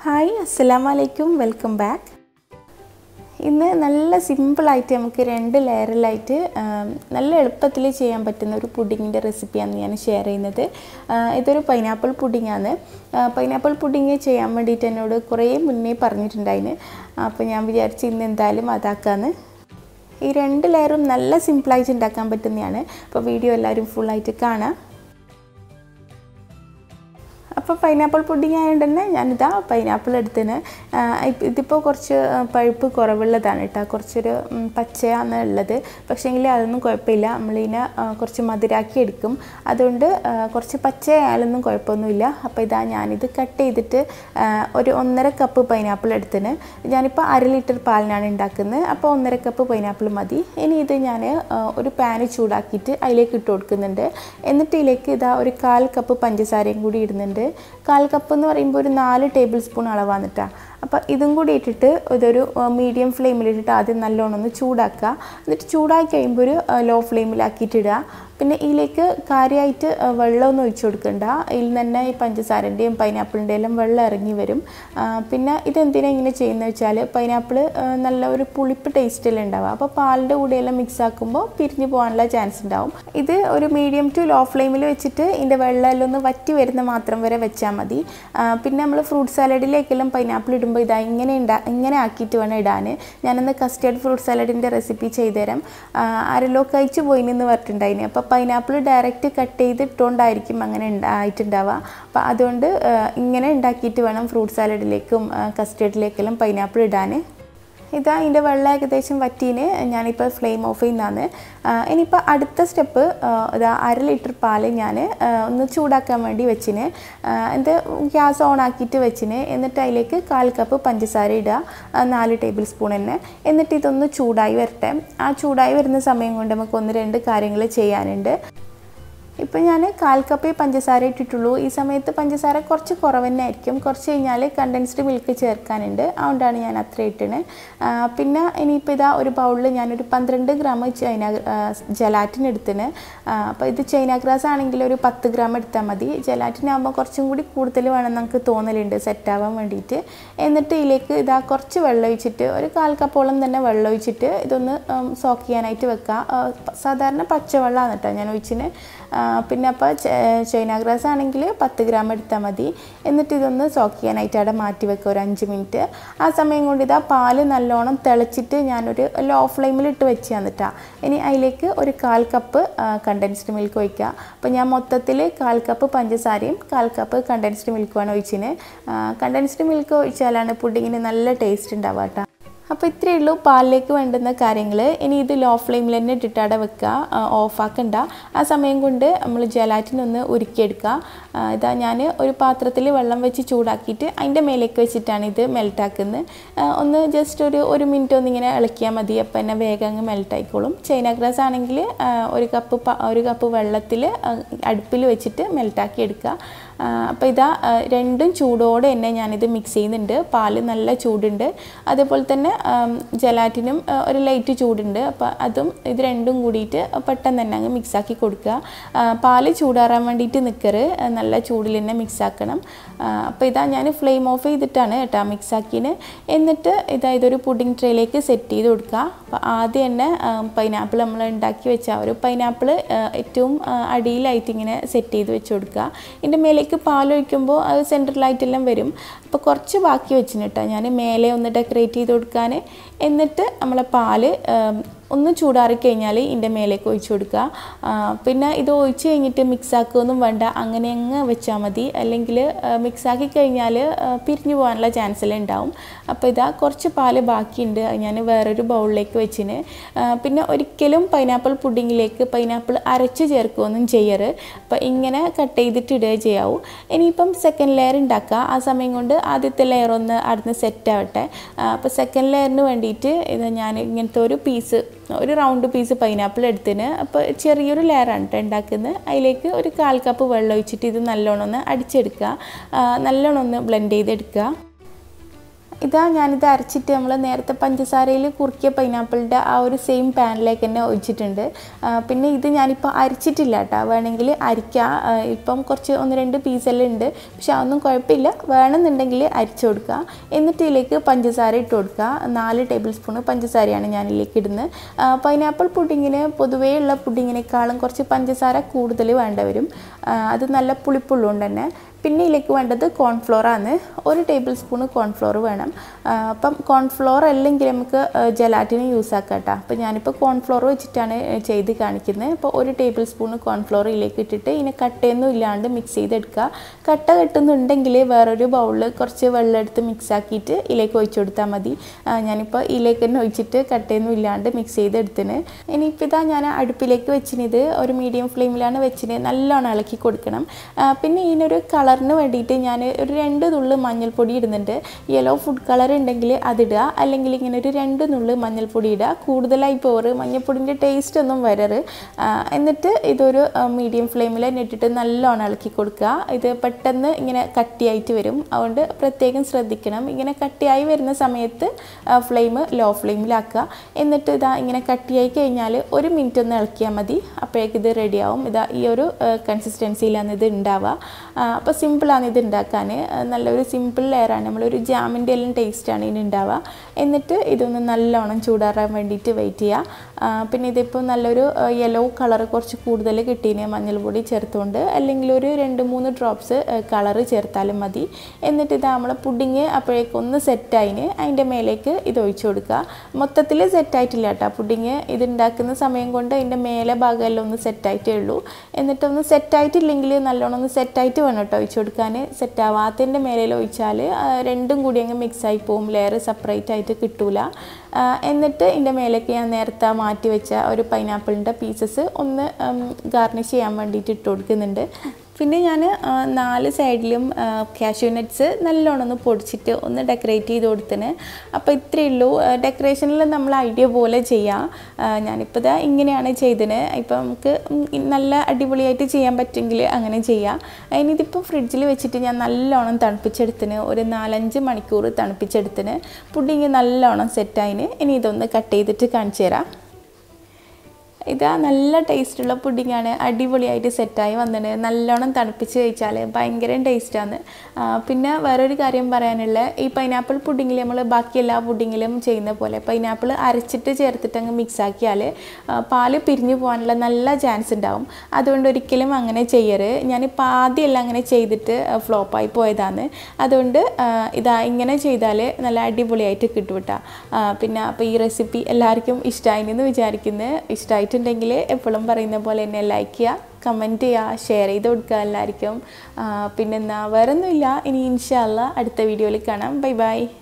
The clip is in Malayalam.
ഹായ് അസ്സലാമു അലൈക്കും വെൽക്കം ബാക്ക് ഇന്ന് നല്ല സിമ്പിളായിട്ട് നമുക്ക് രണ്ട് ലെയറിലായിട്ട് നല്ല എളുപ്പത്തിൽ ചെയ്യാൻ പറ്റുന്ന ഒരു പുഡിങ്ങിൻ്റെ റെസിപ്പിയാണ് ഞാൻ ഷെയർ ചെയ്യുന്നത് ആ, ഇതൊരു പൈനാപ്പിൾ പുഡിങ്ങാണ് പൈനാപ്പിൾ പുഡിങ് ചെയ്യാൻ വേണ്ടിയിട്ട് എന്നോട് കുറേ മുന്നേ പറഞ്ഞിട്ടുണ്ടായിന് അപ്പോൾ ഞാൻ വിചാരിച്ചു ഇന്ന് എന്തായാലും അതാക്കാന്ന് ഈ രണ്ട് ലെയറും നല്ല സിമ്പിളായിട്ട് ഉണ്ടാക്കാൻ പറ്റുന്നതാണ് അപ്പോൾ വീഡിയോ എല്ലാവരും ഫുള്ളായിട്ട് കാണാം അപ്പോൾ പൈനാപ്പിൾ പുഡിങ് ആയതുകൊണ്ട് തന്നെ ഞാനിതാ പൈനാപ്പിൾ എടുത്തിന് ഇതിപ്പോൾ കുറച്ച് ആ, പഴുപ്പ് കുറവുള്ളതാണ് കേട്ടോ കുറച്ചൊരു ഉം, പച്ചയാണ് ഉള്ളത് പക്ഷേങ്കിൽ അതൊന്നും കുഴപ്പമില്ല നമ്മളിതിനെ ആ, കുറച്ച് മധുരാക്കി എടുക്കും അതുകൊണ്ട് ആ, കുറച്ച് പച്ചയായാലൊന്നും കുഴപ്പമൊന്നുമില്ല അപ്പോൾ ഇതാ ഞാനിത് കട്ട് ചെയ്തിട്ട് ആ, ഒരു ഒന്നര കപ്പ് പൈനാപ്പിൾ എടുത്തിന് ഞാനിപ്പോൾ അര ലിറ്റർ പാലിനാണ് ഉണ്ടാക്കുന്നത് അപ്പോൾ ഒന്നര കപ്പ് പൈനാപ്പിൾ മതി ഇനി ഇത് ഞാൻ ഒരു പാന് ചൂടാക്കിയിട്ട് അതിലേക്ക് ഇട്ട് കൊടുക്കുന്നുണ്ട് എന്നിട്ട് ഇതിലേക്ക് ഇതാ ഒരു കാൽ കപ്പ് പഞ്ചസാരയും കൂടി ഇടുന്നുണ്ട് കാൽ കപ്പ് എന്ന് പറയുമ്പോൾ ഒരു നാല് ടേബിൾ സ്പൂൺ അളവാണ് കേട്ടോ അപ്പോൾ ഇതും കൂടി ഇട്ടിട്ട് ഇതൊരു മീഡിയം ഫ്ലെയിമിലിട്ടിട്ട് ആദ്യം നല്ലോണം ഒന്ന് ചൂടാക്കുക എന്നിട്ട് ചൂടാക്കി കഴിയുമ്പോൾ ഒരു ലോ ഫ്ലെയിമിലാക്കിയിട്ട് ഇടുക പിന്നെ ഇതിലേക്ക് കാര്യമായിട്ട് വെള്ളമൊന്നും ഒഴിച്ചു കൊടുക്കണ്ട ഇതിൽ തന്നെ ഈ പഞ്ചസാരൻ്റെയും പൈനാപ്പിളിൻ്റെ എല്ലാം വെള്ളം ഇറങ്ങി വരും ആ, പിന്നെ ഇതെന്തിനാണ് ഇങ്ങനെ ചെയ്യുന്നത് വെച്ചാൽ പൈനാപ്പിൾ നല്ല ഒരു പുളിപ്പ് ടേസ്റ്റിൽ ഉണ്ടാവുക അപ്പോൾ പാലിൻ്റെ കൂടെയെല്ലാം മിക്സ് ആക്കുമ്പോൾ പിരിഞ്ഞു പോകാനുള്ള ചാൻസ് ഉണ്ടാവും ഇത് ഒരു മീഡിയം ടു ലോ ഫ്ലെയിമിൽ വെച്ചിട്ട് ഇതിൻ്റെ വെള്ളമെല്ലാം ഒന്ന് വറ്റി വരുന്ന മാത്രം വരെ വെച്ചാൽ മതി ആ, പിന്നെ നമ്മൾ ഫ്രൂട്ട് സാലഡിലേക്കെല്ലാം പൈനാപ്പിൾ ഇടുമ്പോൾ ഇതാ ഇങ്ങനെ ഉണ്ടാ ഇങ്ങനെ ആക്കിയിട്ട് വേണം ഇടാൻ ഞാനന്ന് കസ്റ്റേർഡ് ഫ്രൂട്ട് സാലഡിൻ്റെ റെസിപ്പി ചെയ്തുതരാം ആ, ആരെല്ലോ കഴിച്ചു പോയിന്ന് പറഞ്ഞിട്ടുണ്ടായിന് അപ്പോൾ പൈനാപ്പിൾ ഡയറക്റ്റ് കട്ട് ചെയ്ത് ഇട്ടുകൊണ്ടായിരിക്കും അങ്ങനെ ആയിട്ടുണ്ടാവുക അപ്പോൾ അതുകൊണ്ട് ആ, ഇങ്ങനെ ഉണ്ടാക്കിയിട്ട് വേണം ഫ്രൂട്ട് സാലഡിലേക്കും കസ്റ്റേർഡിലേക്കെല്ലാം പൈനാപ്പിൾ ഇടാൻ ഇതാ ഇതിൻ്റെ വെള്ളം ഏകദേശം വറ്റീന് ഞാനിപ്പോൾ ഫ്ലെയിം ഓഫ് ചെയ്യുന്നതാണ് ഇനിയിപ്പോൾ അടുത്ത സ്റ്റെപ്പ് ഇതാ അര ലിറ്റർ പാൽ ഞാൻ ഒന്ന് ചൂടാക്കാൻ വേണ്ടി വെച്ചിന് ആ, ഇത് ഗ്യാസ് ഓൺ ആക്കിയിട്ട് വെച്ചിന് എന്നിട്ട് അതിലേക്ക് കാൽ കപ്പ് പഞ്ചസാര ഇടുക ആ, നാല് ടേബിൾ സ്പൂൺ തന്നെ എന്നിട്ട് ഇതൊന്ന് ചൂടായി വരട്ടെ ആ ചൂടായി വരുന്ന സമയം കൊണ്ട് നമുക്ക് ഒന്ന് രണ്ട് കാര്യങ്ങൾ ചെയ്യാനുണ്ട് ഇപ്പം ഞാൻ കാൽ കപ്പേ പഞ്ചസാര ഇട്ടിട്ടുള്ളൂ ഈ സമയത്ത് പഞ്ചസാര കുറച്ച് കുറവ് തന്നെ ആയിരിക്കും കുറച്ച് കഴിഞ്ഞാൽ കണ്ടൻസ്ഡ് മിൽക്ക് ചേർക്കാനുണ്ട് അതുകൊണ്ടാണ് ഞാൻ അത്ര ഇട്ടിന് ആ, പിന്നെ ഇനിയിപ്പോൾ ഇതാ ഒരു ബൗളിൽ ഞാനൊരു പന്ത്രണ്ട് ഗ്രാം ചൈന ജലാറ്റിൻ എടുത്തിന് അപ്പോൾ ഇത് ചൈന ഗ്രാസ് ആണെങ്കിൽ ഒരു പത്ത് ഗ്രാം എടുത്താൽ മതി ജലാറ്റിൻ ആകുമ്പോൾ കുറച്ചും കൂടി കൂടുതൽ വേണം നമുക്ക് തോന്നലുണ്ട് സെറ്റാവാൻ വേണ്ടിയിട്ട് എന്നിട്ട് ഇതിലേക്ക് ഇതാ കുറച്ച് വെള്ളം ഒഴിച്ചിട്ട് ഒരു കാൽ കപ്പോളം തന്നെ വെള്ളം ഒഴിച്ചിട്ട് ഇതൊന്ന് സോക്ക് ചെയ്യാനായിട്ട് വെക്കുക ആ, സാധാരണ പച്ചവെള്ളമാണ് കേട്ടോ ഞാൻ ഒഴിച്ചിന് ആ, പിന്നെ അപ്പോൾ ചൈന ഗ്രാസ് ആണെങ്കിൽ പത്ത് ഗ്രാം എടുത്താൽ മതി എന്നിട്ട് ഇതൊന്ന് സോക്ക് ചെയ്യാനായിട്ട് അവിടെ മാറ്റി വെക്കുക ഒരു അഞ്ച് മിനിറ്റ് ആ സമയം കൊണ്ട് ഇതാ പാല് നല്ലോണം തിളച്ചിട്ട് ഞാനൊരു ലോ ഫ്ലെയിമിൽ ഇട്ട് വെച്ച് തന്നിട്ടാ ഇനി അതിലേക്ക് ഒരു കാൽ കപ്പ് കണ്ടൻസ്ഡ് മിൽക്ക് ഒഴിക്കുക അപ്പോൾ ഞാൻ മൊത്തത്തിൽ കാൽ കപ്പ് പഞ്ചസാരയും കാൽ കപ്പ് കണ്ടൻസ്ഡ് മിൽക്കുമാണ് ഒഴിച്ചിന് കണ്ടൻസ്ഡ് മിൽക്ക് ഒഴിച്ചാലാണ് പുഡിങ്ങിന് നല്ല ടേസ്റ്റ് ഉണ്ടാവുക കേട്ടോ അപ്പോൾ ഇത്രയേ ഉള്ളൂ പാലിലേക്ക് വേണ്ടുന്ന കാര്യങ്ങൾ ഇനി ഇത് ലോ ഫ്ലെയിമിൽ തന്നെ ഇട്ടിട്ടാടെ വെക്കുക ഓഫാക്കണ്ട ആ സമയം കൊണ്ട് നമ്മൾ ജലാറ്റിൻ ഒന്ന് ഉരുക്കിയെടുക്കുക ആ, ഇതാ ഞാൻ ഒരു പാത്രത്തിൽ വെള്ളം വെച്ച് ചൂടാക്കിയിട്ട് അതിൻ്റെ മേലേക്ക് വെച്ചിട്ടാണ് ഇത് മെൽട്ടാക്കുന്നത് ഒന്ന് ജസ്റ്റ് ഒരു ഒരു മിനിറ്റ് ഒന്ന് ഇങ്ങനെ ഇളക്കിയാൽ മതി അപ്പോൾ തന്നെ വേഗം അങ്ങ് മെൽട്ടായിക്കോളും ചൈന ഗ്രാസ് ആണെങ്കിൽ ആ, ഒരു കപ്പ് പ- ഒരു കപ്പ് വെള്ളത്തിൽ അടുപ്പിൽ വെച്ചിട്ട് മെൽട്ടാക്കി എടുക്കുക അപ്പോൾ ഇതാ ആ, രണ്ടും ചൂടോടെ തന്നെ ഞാനിത് മിക്സ് ചെയ്യുന്നുണ്ട് പാല് നല്ല ചൂടുണ്ട് അതേപോലെ തന്നെ ആം, ജലാറ്റിനും ആ, ഒരു ലൈറ്റ് ചൂടുണ്ട് അപ്പോൾ അതും ഇത് രണ്ടും കൂടിയിട്ട് പെട്ടെന്ന് തന്നെ അങ്ങ് മിക്സാക്കി കൊടുക്കുക ആ, പാല് ചൂടാറാൻ വേണ്ടിയിട്ട് നിൽക്കറ് നല്ല ചൂടിൽ തന്നെ മിക്സ് ആക്കണം അപ്പോൾ ഇതാ ഞാൻ ഫ്ലെയിം ഓഫ് ചെയ്തിട്ടാണ് കേട്ടോ മിക്സാക്കിന് എന്നിട്ട് ഇതാ ഇതൊരു പുഡിംഗ് ട്രേയിലേക്ക് സെറ്റ് ചെയ്ത് കൊടുക്കുക അപ്പോൾ ആദ്യം തന്നെ പൈനാപ്പിൾ നമ്മൾ ഉണ്ടാക്കി വെച്ച ആ ഒരു പൈനാപ്പിൾ ഏറ്റവും ആ, അടിയിലായിട്ട് ഇങ്ങനെ സെറ്റ് ചെയ്ത് വെച്ച് കൊടുക്കുക ഇതിൻ്റെ മേലേക്ക് പാലൊഴിക്കുമ്പോൾ അത് സെൻട്രലായിട്ടെല്ലാം വരും അപ്പോൾ കുറച്ച് ബാക്കി വെച്ചിന് കേട്ടോ ഞാൻ മേലെ ഒന്ന് ഡെക്കറേറ്റ് ചെയ്ത് കൊടുക്കാൻ എന്നിട്ട് നമ്മളെ പാല് ആം, ഒന്ന് ചൂടാറി കഴിഞ്ഞാൽ ഇതിൻ്റെ മേലേക്ക് ഒഴിച്ചു കൊടുക്കുക ആ, പിന്നെ ഇത് ഒഴിച്ച് കഴിഞ്ഞിട്ട് മിക്സ് ആക്കുകയൊന്നും വേണ്ട അങ്ങനെ അങ്ങ് വെച്ചാൽ മതി അല്ലെങ്കിൽ മിക്സ് ആക്കി കഴിഞ്ഞാൽ പിരിഞ്ഞു പോകാനുള്ള ചാൻസ് എല്ലാം ഉണ്ടാവും അപ്പോൾ ഇതാ കുറച്ച് പാല് ബാക്കിയുണ്ട് അത് ഞാൻ വേറൊരു ബൗളിലേക്ക് വെച്ചിന് ആ, പിന്നെ ഒരിക്കലും പൈനാപ്പിൾ പുഡിങ്ങിലേക്ക് പൈനാപ്പിൾ അരച്ച് ചേർക്കുകയൊന്നും ചെയ്യരുത് അപ്പോൾ ഇങ്ങനെ കട്ട് ചെയ്തിട്ട് ഇടുക ചെയ്യാവൂ ഇനിയിപ്പം സെക്കൻഡ് ലെയർ ഉണ്ടാക്കുക ആ സമയം കൊണ്ട് ആദ്യത്തെ ലെയർ ഒന്ന് അവിടുന്ന് സെറ്റ് ആവട്ടെ അപ്പോൾ സെക്കൻഡ് ലെയറിന് വേണ്ടിയിട്ട് ഇത് ഞാൻ ഇങ്ങനത്തെ ഒരു പീസ് ഒരു റൗണ്ട് പീസ് പൈനാപ്പിൾ എടുത്തിന് അപ്പോൾ ചെറിയൊരു ലെയറാണ് കേട്ടോ ഉണ്ടാക്കുന്നത് അതിലേക്ക് ഒരു കാൽ കപ്പ് വെള്ളം ഒഴിച്ചിട്ട് ഇത് നല്ലോണം ഒന്ന് അടിച്ചെടുക്കുക ആ, നല്ലോണം ഒന്ന് ബ്ലെൻഡ് ചെയ്തെടുക്കുക ഇതാ ഞാനിത് അരച്ചിട്ട് നമ്മൾ നേരത്തെ പഞ്ചസാരയിൽ കുറുക്കിയ പൈനാപ്പിളിൻ്റെ ആ ഒരു സെയിം പാനിലേക്ക് തന്നെ ഒഴിച്ചിട്ടുണ്ട് ആ, പിന്നെ ഇത് ഞാനിപ്പോൾ അരിച്ചിട്ടില്ല കേട്ടോ വേണമെങ്കിൽ അരിക്കാം ആ, ഇപ്പം കുറച്ച് ഒന്ന് രണ്ട് പീസെല്ലാം ഉണ്ട് പക്ഷെ അതൊന്നും കുഴപ്പമില്ല വേണമെന്നുണ്ടെങ്കിൽ അരിച്ചു കൊടുക്കുക എന്നിട്ട് ഇതിലേക്ക് പഞ്ചസാര ഇട്ട് കൊടുക്കുക നാല് ടേബിൾ സ്പൂൺ പഞ്ചസാരയാണ് ഞാൻ ഇതിലേക്ക് ഇടുന്നത് പൈനാപ്പിൾ പുഡിങ്ങിന് പൊതുവേ ഉള്ള പുഡിങ്ങിനേക്കാളും കുറച്ച് പഞ്ചസാര കൂടുതൽ വേണ്ട വരും ആ, അത് നല്ല പുളിപ്പുള്ളതുകൊണ്ട് തന്നെ പിന്നെ ഇതിലേക്ക് വേണ്ടത് കോൺഫ്ലോർ ആണ് ഒരു ടേബിൾ സ്പൂൺ കോൺഫ്ലോർ വേണം ആ, അപ്പം കോൺഫ്ലോർ അല്ലെങ്കിൽ നമുക്ക് ജലാറ്റിന് യൂസ് ആക്കാം കേട്ടോ അപ്പോൾ ഞാനിപ്പോൾ കോൺഫ്ലോർ വെച്ചിട്ടാണ് ചെയ്ത് കാണിക്കുന്നത് അപ്പോൾ ഒരു ടേബിൾ സ്പൂൺ കോൺഫ്ലോർ ഇതിലേക്ക് ഇട്ടിട്ട് ഇതിനെ കട്ടയൊന്നും ഇല്ലാണ്ട് മിക്സ് ചെയ്തെടുക്കുക കട്ട കെട്ടുന്നുണ്ടെങ്കിൽ വേറൊരു ബൗളിൽ കുറച്ച് വെള്ളം എടുത്ത് മിക്സ് ആക്കിയിട്ട് ഇതിലേക്ക് ഒഴിച്ചു കൊടുത്താൽ മതി ആ, ഞാനിപ്പോൾ ഇതിലേക്ക് തന്നെ ഒഴിച്ചിട്ട് കട്ടയൊന്നും ഇല്ലാണ്ട് മിക്സ് ചെയ്തെടുത്തിന് ഇനിയിപ്പോൾ ഇതാ ഞാൻ അടുപ്പിലേക്ക് വെച്ചിനിത് ഒരു മീഡിയം ഫ്ലെയിമിലാണ് വെച്ചിന് നല്ലോണം ഇളക്കി കൊടുക്കണം ആ, പിന്നെ ഇതിനൊരു കളറിന് വേണ്ടിയിട്ട് ഞാൻ ഒരു രണ്ട് നുള്ള് മഞ്ഞൾപ്പൊടി ഇടുന്നുണ്ട് യെല്ലോ ഫുഡ് കളർ ഉണ്ടെങ്കിൽ അതിടുക അല്ലെങ്കിൽ ഇങ്ങനെ ഒരു രണ്ട് നുള്ള് മഞ്ഞൾപ്പൊടി ഇടുക കൂടുതലായി പോറ് മഞ്ഞൾപ്പൊടിൻ്റെ ടേസ്റ്റ് ഒന്നും വരറ് ആ, എന്നിട്ട് ഇതൊരു മീഡിയം ഫ്ലെയിമിൽ തന്നെ ഇട്ടിട്ട് നല്ലോണം ഇളക്കി കൊടുക്കുക ഇത് പെട്ടെന്ന് ഇങ്ങനെ കട്ടിയായിട്ട് വരും അതുകൊണ്ട് പ്രത്യേകം ശ്രദ്ധിക്കണം ഇങ്ങനെ കട്ടിയായി വരുന്ന സമയത്ത് ഫ്ലെയിം ലോ ഫ്ലെയിമിലാക്കുക എന്നിട്ട് ഇതാ ഇങ്ങനെ കട്ടിയായി കഴിഞ്ഞാൽ ഒരു മിനിറ്റ് ഒന്ന് ഇളക്കിയാൽ മതി അപ്പോഴേക്ക് ഇത് റെഡിയാവും ഇതാ ഈ ഒരു കൺസിസ്റ്റൻസിയിലാണ് ഇത് ഉണ്ടാവുക അപ്പോൾ സിമ്പിളാണ് ഇത് ഉണ്ടാക്കാൻ നല്ലൊരു സിമ്പിൾ ലെയറാണ് നമ്മളൊരു ജാമിൻ്റെ എല്ലാം ടേസ്റ്റാണ് ഇതിന് ഉണ്ടാവുക എന്നിട്ട് ഇതൊന്ന് നല്ലോണം ചൂടാറാൻ വേണ്ടിയിട്ട് വെയിറ്റ് ചെയ്യുക ആ, പിന്നെ ഇതിപ്പോൾ നല്ലൊരു യെല്ലോ കളർ കുറച്ച് കൂടുതൽ കിട്ടീനെ മഞ്ഞൾപ്പൊടി ചേർത്തുകൊണ്ട് അല്ലെങ്കിൽ ഒരു രണ്ട് മൂന്ന് ഡ്രോപ്സ് കളറ് ചേർത്താലും മതി എന്നിട്ട് ഇത് നമ്മളെ പുഡിങ് അപ്പോഴേക്കും ഒന്ന് സെറ്റായിന് അതിൻ്റെ മേലേക്ക് ഇത് ഒഴിച്ചു കൊടുക്കുക മൊത്തത്തിൽ സെറ്റായിട്ടില്ല കേട്ടോ പുഡിങ് ഇത് ഉണ്ടാക്കുന്ന സമയം കൊണ്ട് അതിൻ്റെ മേലെ ഭാഗമെല്ലാം ഒന്ന് സെറ്റായിട്ടേ ഉള്ളൂ എന്നിട്ടൊന്ന് സെറ്റായിട്ടില്ലെങ്കിൽ നല്ലോണം ഒന്ന് സെറ്റായിട്ട് വേണം കേട്ടോ ഒഴിച്ചു കൊടുക്കാൻ സെറ്റാവാത്തതിൻ്റെ മേലെ ഒഴിച്ചാൽ ആ, രണ്ടും കൂടി അങ്ങ് മിക്സായി പോകും ലെയർ സെപ്പറേറ്റ് ആയിട്ട് കിട്ടൂല ആ, എന്നിട്ട് ഇതിൻ്റെ മേലേക്ക് ഞാൻ നേരത്തെ മാറ്റി വെച്ച ഒരു പൈനാപ്പിളിൻ്റെ പീസസ് ഒന്ന് ഗാർണിഷ് ചെയ്യാൻ വേണ്ടിയിട്ട് ഇട്ട് കൊടുക്കുന്നുണ്ട് പിന്നെ ഞാൻ നാല് സൈഡിലും കാഷ്യൂ നട്ട്സ് നല്ലോണം ഒന്ന് പൊടിച്ചിട്ട് ഒന്ന് ഡെക്കറേറ്റ് ചെയ്ത് കൊടുത്തിന് അപ്പോൾ ഇത്രയേ ഉള്ളൂ ഡെക്കറേഷനിൽ നമ്മൾ ഐഡിയ പോലെ ചെയ്യാം ആ, ഞാനിപ്പോൾ ഇതാ ഇങ്ങനെയാണ് ചെയ്തത് ഇപ്പം നമുക്ക് ഉം നല്ല അടിപൊളിയായിട്ട് ചെയ്യാൻ പറ്റുമെങ്കിൽ അങ്ങനെ ചെയ്യാം ഇനി ഇതിപ്പോൾ ഫ്രിഡ്ജിൽ വെച്ചിട്ട് ഞാൻ നല്ലോണം തണുപ്പിച്ചെടുത്തിന് ഒരു നാലഞ്ച് മണിക്കൂർ തണുപ്പിച്ചെടുത്തിന് പുഡിങ് നല്ലോണം സെറ്റായിന് ഇനി ഇതൊന്ന് കട്ട് ചെയ്തിട്ട് കാണിച്ചു തരാം ഇതാ നല്ല ടേസ്റ്റുള്ള പുഡിങ്ങാണ് അടിപൊളിയായിട്ട് സെറ്റായി വന്നിട്ട് നല്ലോണം തണുപ്പിച്ച് കഴിച്ചാൽ ഭയങ്കര ടേസ്റ്റാണ് പിന്നെ വേറൊരു കാര്യം പറയാനുള്ള ഈ പൈനാപ്പിൾ പുഡിങ്ങിൽ നമ്മൾ ബാക്കി എല്ലാ പുഡിങ്ങിലും ചെയ്യുന്ന പോലെ പൈനാപ്പിൾ അരച്ചിട്ട് ചേർത്തിട്ട് അങ്ങ് മിക്സ് ആക്കിയാൽ പാല് പിരിഞ്ഞു പോകാനുള്ള നല്ല ചാൻസ് ഉണ്ടാവും അതുകൊണ്ട് ഒരിക്കലും അങ്ങനെ ചെയ്യരുത് ഞാനിപ്പോൾ ആദ്യമെല്ലാം അങ്ങനെ ചെയ്തിട്ട് ഫ്ലോപ്പായി പോയതാണ് അതുകൊണ്ട് ആ, ഇതാ ഇങ്ങനെ ചെയ്താൽ നല്ല അടിപൊളിയായിട്ട് കിട്ടും കേട്ടോ പിന്നെ അപ്പോൾ ഈ റെസിപ്പി എല്ലാവർക്കും ഇഷ്ടമായിന്ന് വിചാരിക്കുന്നത് ഇഷ്ടമായിട്ടുണ്ടെങ്കിൽ എപ്പോഴും പറയുന്ന പോലെ തന്നെ ലൈക്ക് ചെയ്യുക കമൻറ്റ് ചെയ്യുക ഷെയർ ചെയ്ത് കൊടുക്കുക എല്ലാവർക്കും ആ, പിന്നെന്താ വേറെ ഒന്നുമില്ല ഇനി ഇൻഷാല്ല അടുത്ത വീഡിയോയിൽ കാണാം ബൈ ബൈ